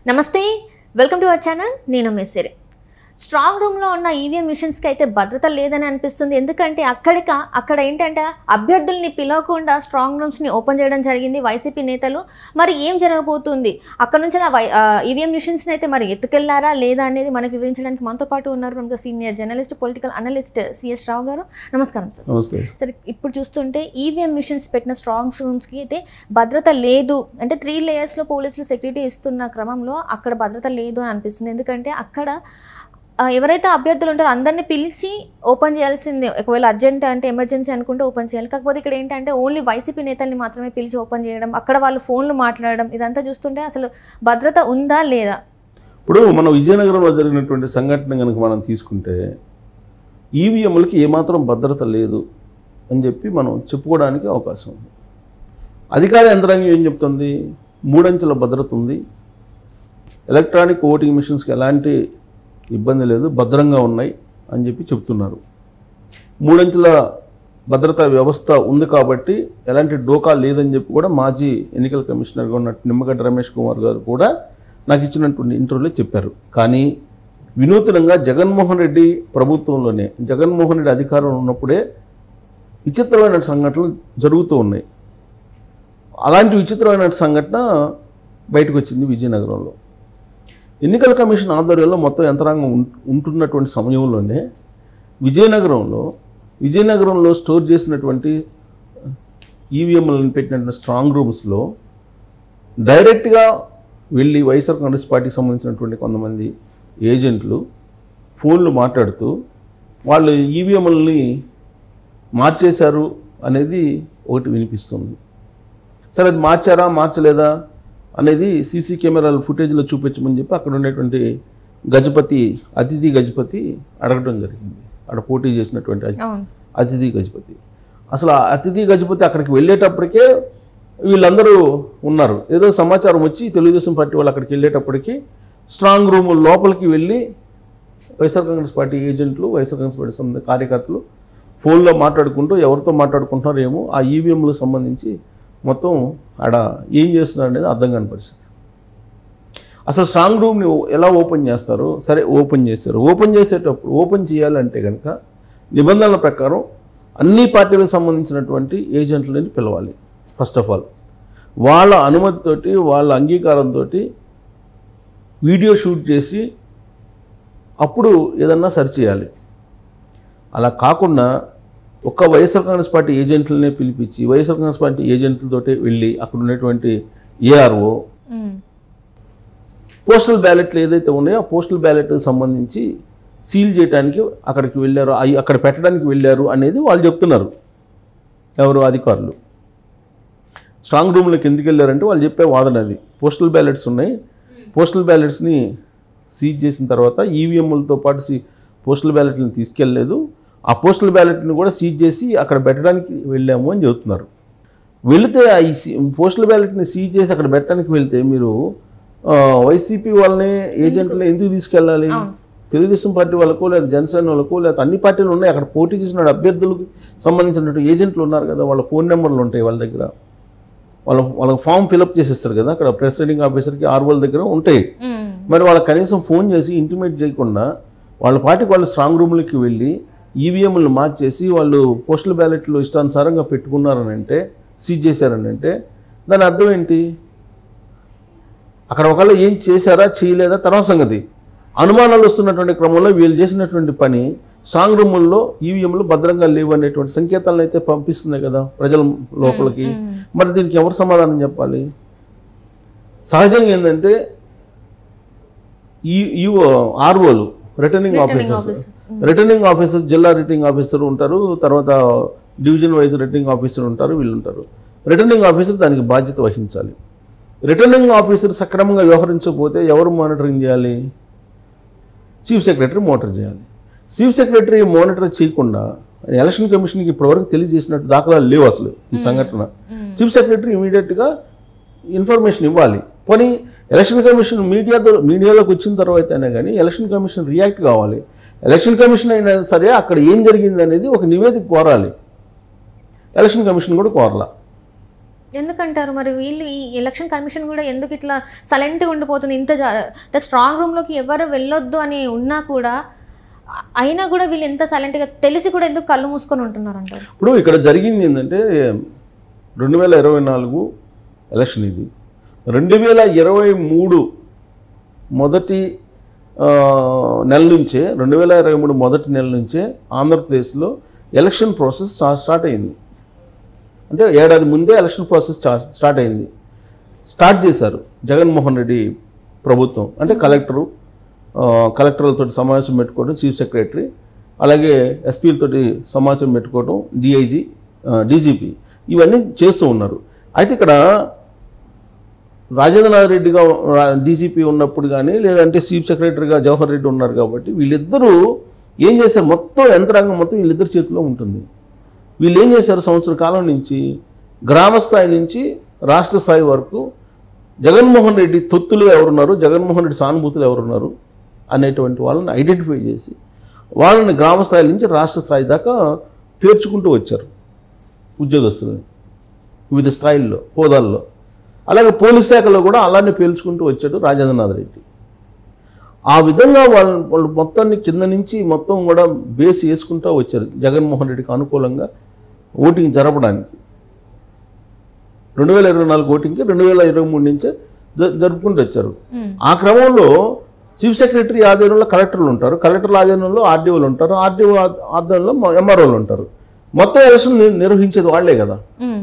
నమస్తే welcome to our channel నేను మెస్సిరి strong రూమ్లో ఉన్న ఈవీఎం మిషన్స్కి అయితే భద్రత లేదని అనిపిస్తుంది ఎందుకంటే అక్కడిక అక్కడ ఏంటంటే అభ్యర్థుల్ని పిలవకుండా స్ట్రాంగ్ రూమ్స్ని ఓపెన్ చేయడం జరిగింది వైసీపీ నేతలు మరి ఏం జరగబోతుంది అక్కడ నుంచి ఈవీఎం మిషన్స్ని అయితే మరి ఎత్తుకెళ్లారా లేదా అనేది మనకు వివరించడానికి మనతో పాటు ఉన్నారు ప్రముఖ senior journalist political analyst C S Rao garu నమస్కారం సార్ నమస్తే సరే ఇప్పుడు చూస్తుంటే ఈవీఎం మిషన్స్ పెట్టిన స్ట్రాంగ్ రూమ్స్కి అయితే భద్రత లేదు అంటే త్రీ లేయర్స్లో పోలీసులు సెక్యూరిటీ ఇస్తున్న క్రమంలో అక్కడ భద్రత లేదు అని అనిపిస్తుంది ఎందుకంటే అక్కడ ఆ, ఎవరైతే అభ్యర్థులు ఉంటారో అందరినీ పిలిచి ఓపెన్ చేయాల్సిందే ఒకవేళ అర్జెంట్ అంటే ఎమర్జెన్సీ అనుకుంటే ఓపెన్ చేయాలి కాకపోతే ఇక్కడ ఏంటంటే ఓన్లీ వైసీపీ నేతల్ని మాత్రమే పిలిచి ఓపెన్ చేయడం అక్కడ వాళ్ళు ఫోన్లు మాట్లాడడం ఇదంతా చూస్తుంటే అసలు భద్రత ఉందా లేదా ఇప్పుడు మన విజయనగరంలో జరిగినటువంటి సంఘటన కనుక మనం తీసుకుంటే ఈవీఎంలకి ఏమాత్రం భద్రత లేదు అని చెప్పి మనం చెప్పుకోవడానికి అవకాశం ఉంది అధికార యంత్రాంగం ఏం చెప్తుంది మూడంచెల భద్రత ఉంది ఎలక్ట్రానిక్ ఓటింగ్ మిషన్స్కి ఎలాంటి ఇబ్బంది లేదు భద్రంగా ఉన్నాయి అని చెప్పి చెప్తున్నారు మూడంచెల భద్రతా వ్యవస్థ ఉంది కాబట్టి ఎలాంటి డోకా లేదని చెప్పి కూడా మాజీ ఎన్నికల కమిషనర్గా ఉన్న నిమ్మగడ్డ రమేష్ కుమార్ గారు కూడా నాకు ఇచ్చినటువంటి ఇంటర్వ్యూలో చెప్పారు కానీ వినూత్నంగా జగన్మోహన్ రెడ్డి ప్రభుత్వంలోనే జగన్మోహన్ రెడ్డి అధికారంలో ఉన్నప్పుడే విచిత్రమైన సంఘటనలు జరుగుతూ ఉన్నాయి అలాంటి విచిత్రమైన సంఘటన బయటకు వచ్చింది విజయనగరంలో ఎన్నికల కమిషన్ ఆధ్వర్యంలో మొత్తం యంత్రాంగం ఉం- ఉంటున్నటువంటి సమయంలోనే విజయనగరంలో విజయనగరంలో స్టోర్ చేసినటువంటి ఈవీఎంలను పెట్టినటువంటి స్ట్రాంగ్ రూమ్స్లో డైరెక్ట్గా వెళ్ళి వైఎస్ఆర్ కాంగ్రెస్ పార్టీకి సంబంధించినటువంటి కొంతమంది ఏజెంట్లు ఫోన్లు మాట్లాడుతూ వాళ్ళు ఈవీఎంలని మార్చేశారు అనేది ఒకటి వినిపిస్తుంది సరే అది మార్చారా మార్చలేదా అనేది సీసీ కెమెరాల ఫుటేజ్లో చూపించమని చెప్పి అక్కడ ఉండేటువంటి గజపతి అతిథి గజపతి అడగడం జరిగింది అక్కడ పోటీ చేసినటువంటి అతి- అవును అతిథి గజపతి అసలు ఆ అతిథి గజపతి అక్కడికి వెళ్ళేటప్పటికే వీళ్ళందరూ ఉన్నారు ఏదో సమాచారం వచ్చి తెలుగుదేశం పార్టీ వాళ్ళు అక్కడికి వెళ్ళేటప్పటికి స్ట్రాంగ్ రూమ్ లోపలికి వెళ్ళి వైఎస్ఆర్ కాంగ్రెస్ పార్టీ ఏజెంట్లు వైఎస్ఆర్ కాంగ్రెస్ పార్టీ సంబంధించిన కార్యకర్తలు ఫోన్లో మాట్లాడుకుంటూ ఎవరితో మాట్లాడుకుంటున్నారో ఏమో ఆ ఈవీఎంలకు సంబంధించి మొత్తం ఆడ ఏం చేస్తున్నారు అనేది అర్థం కాని పరిస్థితి అసలు స్ట్రాంగ్ రూమ్ని ఎలా ఓపెన్ చేస్తారు సరే ఓపెన్ చేశారు ఓపెన్ చేసేటప్పుడు ఓపెన్ చేయాలంటే కనుక నిబంధనల ప్రకారం అన్ని పార్టీలకు సంబంధించినటువంటి ఏజెంట్లని పిలవాలి ఫస్ట్ ఆఫ్ ఆల్ వాళ్ళ అనుమతితోటి వాళ్ళ అంగీకారంతో వీడియో షూట్ చేసి అప్పుడు ఏదన్నా సెర్చ్ చేయాలి అలా కాకుండా ఒక్క వైఎస్ఆర్ కాంగ్రెస్ పార్టీ ఏజెంట్లనే పిలిపించి వైఎస్ఆర్ కాంగ్రెస్ పార్టీ ఏజెంట్లతోటి వెళ్ళి అక్కడ ఉన్నటువంటి ఏఆర్ఓ ఉమ్. పోస్టల్ బ్యాలెట్లు ఏదైతే ఉన్నాయో ఆ పోస్టల్ బ్యాలెట్కి సంబంధించి సీల్ చేయడానికి అక్కడికి వెళ్ళారు అవి అక్కడ పెట్టడానికి వెళ్ళారు అనేది వాళ్ళు చెప్తున్నారు ఎవరు అధికారులు స్ట్రాంగ్ రూమ్లోకి ఎందుకు వెళ్ళారంటే వాళ్ళు చెప్పే వాదన అది పోస్టల్ బ్యాలెట్స్ ఉన్నాయి పోస్టల్ బ్యాలెట్స్ని సీజ్ చేసిన తర్వాత ఈవీఎంలతో పాటు సీ పోస్టల్ బ్యాలెట్లను తీసుకెళ్ళలేదు ఆ పోస్టల్ బ్యాలెట్ని కూడా సీజ్ చేసి అక్కడ పెట్టడానికి వెళ్ళాము అని చెబుతున్నారు వెళితే ఆ ఈ సీ- పోస్టల్ బ్యాలెట్ని సీజ్ చేసి అక్కడ పెట్టడానికి వెళ్తే మీరు ఆ, వైసీపీ వాళ్ళని ఏజెంట్ని ఎందుకు తీసుకెళ్ళాలి అవును. తెలుగుదేశం పార్టీ వాళ్ళకో లేదా జనసేన వాళ్ళకో లేదా అన్ని పార్టీలు ఉన్నాయి అక్కడ పోటీ చేసిన అభ్యర్థులకు సంబంధించినటువంటి ఏజెంట్లు ఉన్నారు కదా వాళ్ళ ఫోన్ నెంబర్లు ఉంటాయి వాళ్ళ దగ్గర వాళ్ళ వాళ్ళకి ఫామ్ ఫిలప్ చేసేస్తారు కదా అక్కడ ప్రెసిడింగ్ ఆఫీసర్కి ఆర్వోల దగ్గర ఉంటాయి ఉమ్. మరి వాళ్ళకి కనీసం ఫోన్ చేసి ఇంటిమేట్ చేయకుండా వాళ్ళ పార్టీకి వాళ్ళు స్ట్రాంగ్ రూమ్లకి వెళ్ళి ఈవీఎంలు మార్చేసి వాళ్ళు పోస్టల్ బ్యాలెట్లు ఇష్టానుసారంగా పెట్టుకున్నారని అంటే సీజ్ చేశారని అంటే దాని అర్థం ఏంటి అక్కడ ఒకవేళ ఏం చేశారా చేయలేదా తర్వాత సంగతి అనుమానాలు వస్తున్నటువంటి క్రమంలో వీళ్ళు చేసినటువంటి పని స్ట్రాంగ్ రూముల్లో ఈవీఎంలు భద్రంగా లేవు అనేటువంటి సంకేతాలను అయితే పంపిస్తున్నాయి కదా ప్రజల లోపలికి మరి దీనికి ఎవరు సమాధానం చెప్పాలి సహజంగా ఏంటంటే ఈ ఈ ఆర్ఓలు returning officers officers. Returning officers జిల్లా రిటర్నింగ్ ఆఫీసర్ ఉంటారు తర్వాత డివిజన్ వైజ్ రిటర్నింగ్ ఆఫీసర్ ఉంటారు వీళ్ళు ఉంటారు రిటర్నింగ్ ఆఫీసర్ దానికి బాధ్యత వహించాలి రిటర్నింగ్ ఆఫీసర్ సక్రమంగా వ్యవహరించకపోతే ఎవరు మానిటరింగ్ చేయాలి చీఫ్ సెక్రటరీ మోనిటర్ చేయాలి చీఫ్ సెక్రటరీ మానిటర్ చేయకుండా ఎలక్షన్ కమిషన్కి ఇప్పటివరకు తెలియజేసినట్టు దాఖలాలు లేవు అసలు ఈ సంఘటన చీఫ్ సెక్రటరీ ఇమీడియట్గా ఇన్ఫర్మేషన్ ఇవ్వాలి పోనీ ఎలక్షన్ కమిషన్ మీడియాతో మీడియాలోకి వచ్చిన తర్వాత అయినా కానీ ఎలక్షన్ కమిషన్ రియాక్ట్ కావాలి ఎలక్షన్ కమిషన్ అయినా సరే అక్కడ ఏం జరిగింది అనేది ఒక నివేదిక కోరాలి ఎలక్షన్ కమిషన్ కూడా కోరలా ఎందుకంటారు మరి వీళ్ళు ఈ ఎలక్షన్ కమిషన్ కూడా ఎందుకు ఇట్లా సైలెంట్గా ఉండిపోతుంది ఇంత జా- అంటే స్ట్రాంగ్ రూమ్లోకి ఎవరు వెళ్ళొద్దు అని ఉన్నా కూడా అ- అయినా కూడా వీళ్ళు ఎంత సైలెంట్గా తెలిసి కూడా ఎందుకు కళ్ళు మూసుకొని ఉంటున్నారు అంటారు ఇప్పుడు ఇక్కడ జరిగింది ఏంటంటే రెండు వేల ఇరవై నాలుగు ఎలక్షన్ ఇది రెండు వేల ఇరవై మూడు మొదటి ఆ, నెల నుంచే రెండు వేల ఇరవై మూడు మొదటి నెల నుంచే ఆంధ్రప్రదేశ్లో ఎలక్షన్ ప్రాసెస్ స్టా- స్టార్ట్ అయింది అంటే ఏడాది ముందే ఎలక్షన్ ప్రాసెస్ స్టా- స్టార్ట్ అయింది స్టార్ట్ చేశారు జగన్మోహన్ రెడ్డి ప్రభుత్వం అంటే కలెక్టరు ఆ, కలెక్టర్లతో సమావేశం పెట్టుకోవడం చీఫ్ సెక్రటరీ అలాగే ఎస్పీలతోటి సమావేశం పెట్టుకోవడం డిఐజీ డీజీపీ ఇవన్నీ చేస్తూ ఉన్నారు అయితే ఇక్కడ రాజేంద్రనాథ్ రెడ్డిగా డీజీపీ ఉన్నప్పుడు కానీ లేదంటే చీఫ్ సెక్రటరీగా జవహర్ రెడ్డి ఉన్నారు కాబట్టి వీళ్ళిద్దరూ ఏం చేశారు మొత్తం యంత్రాంగం మొత్తం వీళ్ళిద్దరి చేతిలో ఉంటుంది వీళ్ళు ఏం చేశారు సంవత్సర కాలం నుంచి గ్రామ స్థాయి నుంచి రాష్ట్ర స్థాయి వరకు జగన్మోహన్ రెడ్డి తొత్తులు ఎవరున్నారు జగన్మోహన్ రెడ్డి సానుభూతులు ఎవరున్నారు అనేటువంటి వాళ్ళని ఐడెంటిఫై చేసి వాళ్ళని గ్రామ స్థాయి నుంచి రాష్ట్ర స్థాయి దాకా పేర్చుకుంటూ వచ్చారు ఉద్యోగస్తులని వివిధ స్థాయిల్లో హోదాల్లో అలాగే పోలీస్ శాఖలో కూడా అలానే పేల్చుకుంటూ వచ్చాడు రాజేంద్రనాథ్ రెడ్డి ఆ విధంగా వాళ్ళు వాళ్ళు మొత్తాన్ని కింద నుంచి మొత్తం కూడా బేస్ వేసుకుంటూ వచ్చారు జగన్మోహన్ రెడ్డికి అనుకూలంగా ఓటింగ్ జరపడానికి రెండు వేల ఇరవై నాలుగు ఓటింగ్కి రెండు వేల ఇరవై మూడు నుంచే జ- జరుపుకుంటూ వచ్చారు మ్మ్. ఆ క్రమంలో చీఫ్ సెక్రటరీ ఆధ్వర్యంలో కలెక్టర్లు ఉంటారు కలెక్టర్ల ఆధ్వర్యంలో ఆర్డీఓలు ఉంటారు ఆర్డీఓ ఆధ్వర్యంలో ఎంఆర్ఓలు ఉంటారు మొత్తం ఎలక్షన్ ని- నిర్వహించేది వాళ్ళే కదా మ్మ్.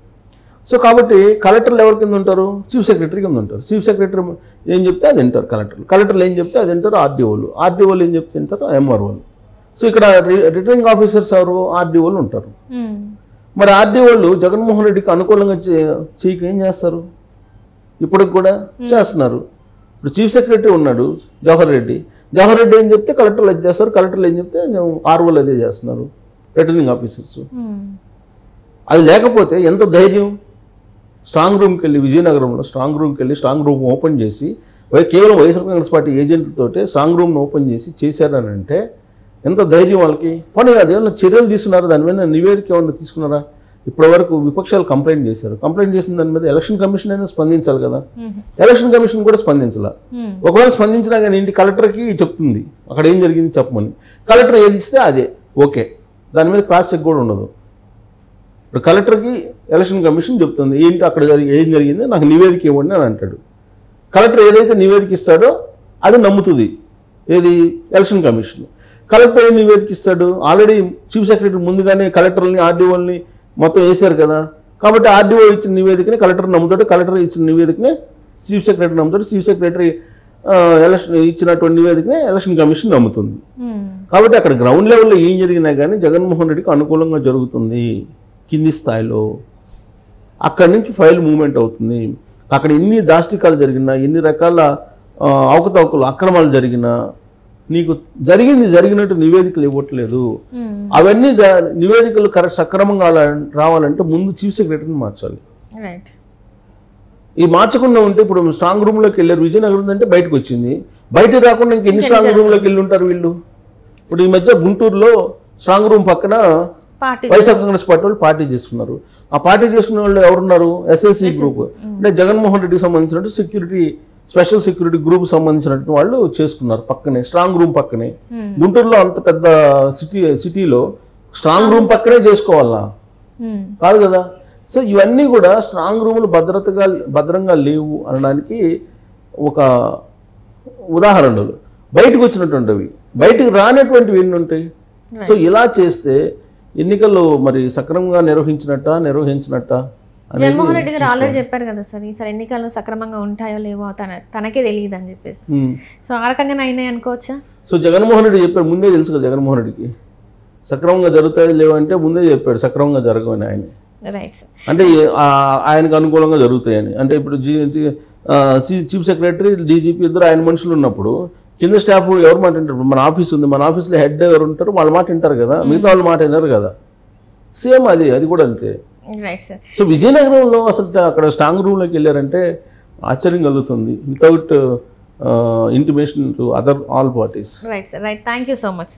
సో కాబట్టి కలెక్టర్లు ఎవరి కింద ఉంటారు చీఫ్ సెక్రటరీ కింద ఉంటారు చీఫ్ సెక్రటరీ ఏం చెప్తే అది వింటారు కలెక్టర్లు కలెక్టర్లు ఏం చెప్తే అది వింటారు ఆర్డీఓలు ఆర్డీఓలు ఏం చెప్తే వింటారు ఎంఆర్ఓలు సో ఇక్కడ రి- రిటర్నింగ్ ఆఫీసర్స్ ఎవరు ఆర్డీఓలు ఉంటారు మ్మ్. మరి ఆర్డీఓలు జగన్మోహన్ రెడ్డికి అనుకూలంగా చే- చేయక ఏం చేస్తారు ఇప్పటికి కూడా చేస్తున్నారు ఇప్పుడు చీఫ్ సెక్రటరీ ఉన్నాడు జవహర్ రెడ్డి జవహర్ రెడ్డి ఏం చెప్తే కలెక్టర్లు అది చేస్తారు కలెక్టర్లు ఏం చెప్తే ఆర్ఓలు అదే చేస్తున్నారు రిటర్నింగ్ ఆఫీసర్స్ మ్మ్. అది లేకపోతే ఎంత ధైర్యం స్ట్రాంగ్ రూమ్కి వెళ్ళి విజయనగరంలో స్ట్రాంగ్ రూమ్కి వెళ్ళి స్ట్రాంగ్ రూమ్ ఓపెన్ చేసి వై- కేవలం వైఎస్ఆర్ కాంగ్రెస్ పార్టీ ఏజెంట్లతోటే స్ట్రాంగ్ రూమ్ని ఓపెన్ చేసి చేశారని అంటే ఎంత ధైర్యం వాళ్ళకి పోనీ అదేమన్నా చర్యలు తీసుకున్నారా దాని మీద నివేదిక ఏమన్నా తీసుకున్నారా ఇప్పటివరకు విపక్షాలు కంప్లైంట్ చేశారు కంప్లైంట్ చేసిన దాని మీద ఎలక్షన్ కమిషన్ అయినా స్పందించాలి కదా మ్మ్. ఎలక్షన్ కమిషన్ కూడా స్పందించాల మ్మ్. ఒకవేళ స్పందించినా కానీ ఇంటి కలెక్టర్కి చెప్తుంది అక్కడ ఏం జరిగింది చెప్పమని కలెక్టర్ ఏది ఇస్తే అదే ఓకే దాని మీద క్రాస్ చెక్ కూడా ఉండదు ఇప్పుడు కలెక్టర్కి ఎలక్షన్ కమిషన్ చెప్తుంది ఏంటి అక్కడ జరిగి ఏం జరిగింది నాకు నివేదిక ఇవ్వండి అని అంటాడు కలెక్టర్ ఏదైతే నివేదిక ఇస్తాడో అది నమ్ముతుంది ఏది ఎలక్షన్ కమిషన్ కలెక్టర్ ఏం నివేదిక ఇస్తాడు ఆల్రెడీ చీఫ్ సెక్రటరీ ముందుగానే కలెక్టర్ని ఆర్డీఓల్ని మొత్తం వేశారు కదా కాబట్టి ఆర్డీఓ ఇచ్చిన నివేదికని కలెక్టర్ నమ్ముతాడు కలెక్టర్ ఇచ్చిన నివేదికని చీఫ్ సెక్రటరీ నమ్ముతాడు చీఫ్ సెక్రటరీ ఆ, ఎలక్షన్ ఇచ్చినటువంటి నివేదికని ఎలక్షన్ కమిషన్ నమ్ముతుంది మ్మ్. కాబట్టి అక్కడ గ్రౌండ్ లెవెల్లో ఏం జరిగినా కానీ జగన్మోహన్ రెడ్డికి అనుకూలంగా జరుగుతుంది కింది స్థాయిలో అక్కడి నుంచి ఫైల్ మూవ్మెంట్ అవుతుంది అక్కడ ఎన్ని దాష్టికాలు జరిగినా ఎన్ని రకాల ఆ, అవకతవకలు అక్రమాలు జరిగినా నీకు జరిగింది జరిగినట్టు నివేదికలు ఇవ్వట్లేదు మ్మ్. అవన్నీ జ- నివేదికలు కరెక్ట్ సక్రమంగా అలా రావాలంటే ముందు చీఫ్ సెక్రటరీని మార్చాలి రైట్ ఈ మార్చకుండా ఉంటే ఇప్పుడు స్ట్రాంగ్ రూమ్లోకి వెళ్ళారు విజయనగరం అంటే బయటకు వచ్చింది బయట రాకుండా ఇంక ఎన్ని స్ట్రాంగ్ రూమ్లోకి వెళ్ళి ఉంటారు వీళ్ళు ఇప్పుడు ఈ మధ్య గుంటూరులో స్ట్రాంగ్ రూమ్ పక్కన పార్టీ వైఎస్ఆర్ కాంగ్రెస్ పార్టీ వాళ్ళు పార్టీ చేసుకున్నారు ఆ పార్టీ చేసుకున్న వాళ్ళు ఎవరున్నారు ఎస్ఎస్సి గ్రూప్ అంటే జగన్మోహన్ రెడ్డికి సంబంధించినట్టు సెక్యూరిటీ స్పెషల్ సెక్యూరిటీ గ్రూప్ సంబంధించినట్టు వాళ్ళు చేసుకున్నారు పక్కనే స్ట్రాంగ్ రూమ్ పక్కనే మ్మ్. గుంటూరులో అంత పెద్ద సిటీ సిటీలో స్ట్రాంగ్ రూమ్ పక్కనే చేసుకోవాలా మ్మ్. కాదు కదా సో ఇవన్నీ కూడా స్ట్రాంగ్ రూములు భద్రతగా భద్రంగా లేవు అనడానికి ఒక ఉదాహరణలు బయటకు వచ్చినటువంటివి బయటకు రానటువంటివి ఎన్ని ఉంటాయి సో ఇలా చేస్తే ఎన్నికలు మరి సక్రమంగా నిర్వహించినట్ట నిర్వహించినట్ట అనేది జగన్మోహన్ రెడ్డి గారు ఆల్రెడీ చెప్పారు కదా సార్ ఈసారి ఎన్నికలు సక్రమంగా ఉంటాయో లేవో తన తనకే తెలియదు అని చెప్పేసి ఉమ్. సో ఆ రకంగానే అయినాయి అనుకోవచ్చా సో జగన్మోహన్ రెడ్డి చెప్పాడు ముందే తెలుసు కదా జగన్మోహన్ రెడ్డికి సక్రమంగా జరుగుతాయి లేవంటే ముందే చెప్పాడు సక్రమంగా జరగవని ఆయన రైట్ సార్ అంటే ఏ- ఆ- ఆయనకు అనుకూలంగా జరుగుతాయని అంటే ఇప్పుడు జీ జీ- ఆ, సి- చీఫ్ సెక్రటరీ డీజీపీ ఇద్దరు ఆయన మనుషులు ఉన్నప్పుడు కింద స్టాఫ్ ఎవరు మాట వింటారు ఇప్పుడు మన ఆఫీస్ ఉంది మన ఆఫీస్లో హెడ్ ఎవరు ఉంటారు వాళ్ళ మాట వింటారు కదా మిగతా వాళ్ళ మాట వినరు కదా సేమ్ అది అది కూడా అంతే రైట్ సార్ సో విజయనగరంలో అసలు అక్కడ స్ట్రాంగ్ రూమ్లోకి వెళ్ళారంటే ఆశ్చర్యం కలుగుతుంది without intimation to other all parties right sir right thank you so much